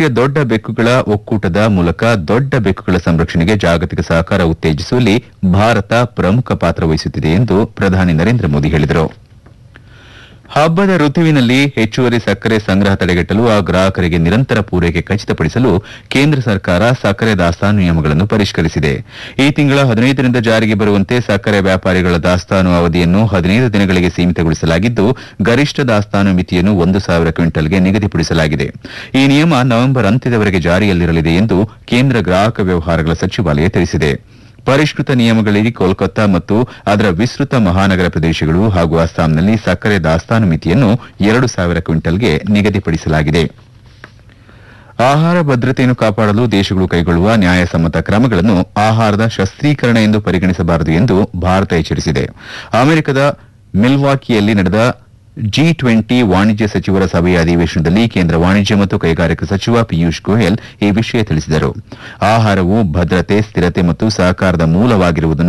ಅಂತಾರಾಷ್ಟೀಯ ದೊಡ್ಡ ಬೆಕ್ಕುಗಳ ಒಕ್ಕೂಟದ ಮೂಲಕ ದೊಡ್ಡ ಬೆಕ್ಕುಗಳ ಸಂರಕ್ಷಣೆಗೆ ಜಾಗತಿಕ ಸಹಕಾರ ಉತ್ತೇಜಿಸುವಲ್ಲಿ ಭಾರತ ಪ್ರಮುಖ ಪಾತ್ರ ವಹಿಸುತ್ತಿದೆ ಎಂದು ಪ್ರಧಾನಿ ನರೇಂದ್ರ ಮೋದಿ ಹೇಳಿದರು ಹಬ್ಬದ ಋತುವಿನಲ್ಲಿ ಹೆಚ್ಚುವರಿ ಸಕ್ಕರೆ ಸಂಗ್ರಹ ತಡೆಗಟ್ಟಲು ಆ ಗ್ರಾಹಕರಿಗೆ ನಿರಂತರ ಪೂರೈಕೆ ಖಚಿತಪಡಿಸಲು ಕೇಂದ್ರ ಸರ್ಕಾರ ಸಕ್ಕರೆ ದಾಸ್ತಾನು ನಿಯಮಗಳನ್ನು ಪರಿಷ್ಕರಿಸಿದೆ ಈ ತಿಂಗಳ ಹದಿನೈದರಿಂದ ಜಾರಿಗೆ ಬರುವಂತೆ ಸಕ್ಕರೆ ವ್ಯಾಪಾರಿಗಳ ದಾಸ್ತಾನು ಅವಧಿಯನ್ನು ಹದಿನೈದು ದಿನಗಳಿಗೆ ಸೀಮಿತಗೊಳಿಸಲಾಗಿದ್ದು ಗರಿಷ್ಠ ದಾಸ್ತಾನು ಮಿತಿಯನ್ನು ಒಂದು ಸಾವಿರ ಕ್ವಿಂಟಲ್ಗೆ ನಿಗದಿಪಡಿಸಲಾಗಿದೆ ಈ ನಿಯಮ ನವೆಂಬರ್ ಅಂತ್ಯದವರೆಗೆ ಜಾರಿಯಲ್ಲಿರಲಿದೆ ಎಂದು ಕೇಂದ್ರ ಗ್ರಾಹಕ ವ್ಯವಹಾರಗಳ ಸಚಿವಾಲಯ ತಿಳಿಸಿದೆ ಪರಿಷ್ಕೃತ ನಿಯಮಗಳಲ್ಲಿ ಕೋಲ್ಕತ್ತಾ ಮತ್ತು ಅದರ ವಿಸ್ತೃತ ಮಹಾನಗರ ಪ್ರದೇಶಗಳು ಹಾಗೂ ಅಸ್ಸಾಂನಲ್ಲಿ ಸಕ್ಕರೆ ದಾಸ್ತಾನು ಮಿತಿಯನ್ನು ಎರಡು ಸಾವಿರ ಕ್ವಿಂಟಲ್ಗೆ ನಿಗದಿಪಡಿಸಲಾಗಿದೆ ಆಹಾರ ಭದ್ರತೆಯನ್ನು ಕಾಪಾಡಲು ದೇಶಗಳು ಕೈಗೊಳ್ಳುವ ನ್ಯಾಯಸಮ್ಮತ ಕ್ರಮಗಳನ್ನು ಆಹಾರದ ಶಸ್ತ್ರೀಕರಣ ಎಂದು ಪರಿಗಣಿಸಬಾರದು ಎಂದು ಭಾರತ ಎಚ್ಚರಿಸಿದೆ ಅಮೆರಿಕದ ಮಿಲ್ವಾಕಿಯಲ್ಲಿ ನಡೆದ ಜಿ ಟ್ವೆಂಟಿ ವಾಣಿಜ್ಯ ಸಚಿವರ ಸಭೆಯ ಅಧಿವೇಶನದಲ್ಲಿ ಕೇಂದ್ರ ವಾಣಿಜ್ಯ ಮತ್ತು ಕೈಗಾರಿಕಾ ಸಚಿವ ಪಿಯೂಷ್ ಗೋಯಲ್ ಈ ವಿಷಯ ತಿಳಿಸಿದರು ಆಹಾರವು ಭದ್ರತೆ ಸ್ಥಿರತೆ ಮತ್ತು ಸಹಕಾರದ ಮೂಲವಾಗಿರುವುದನ್ನು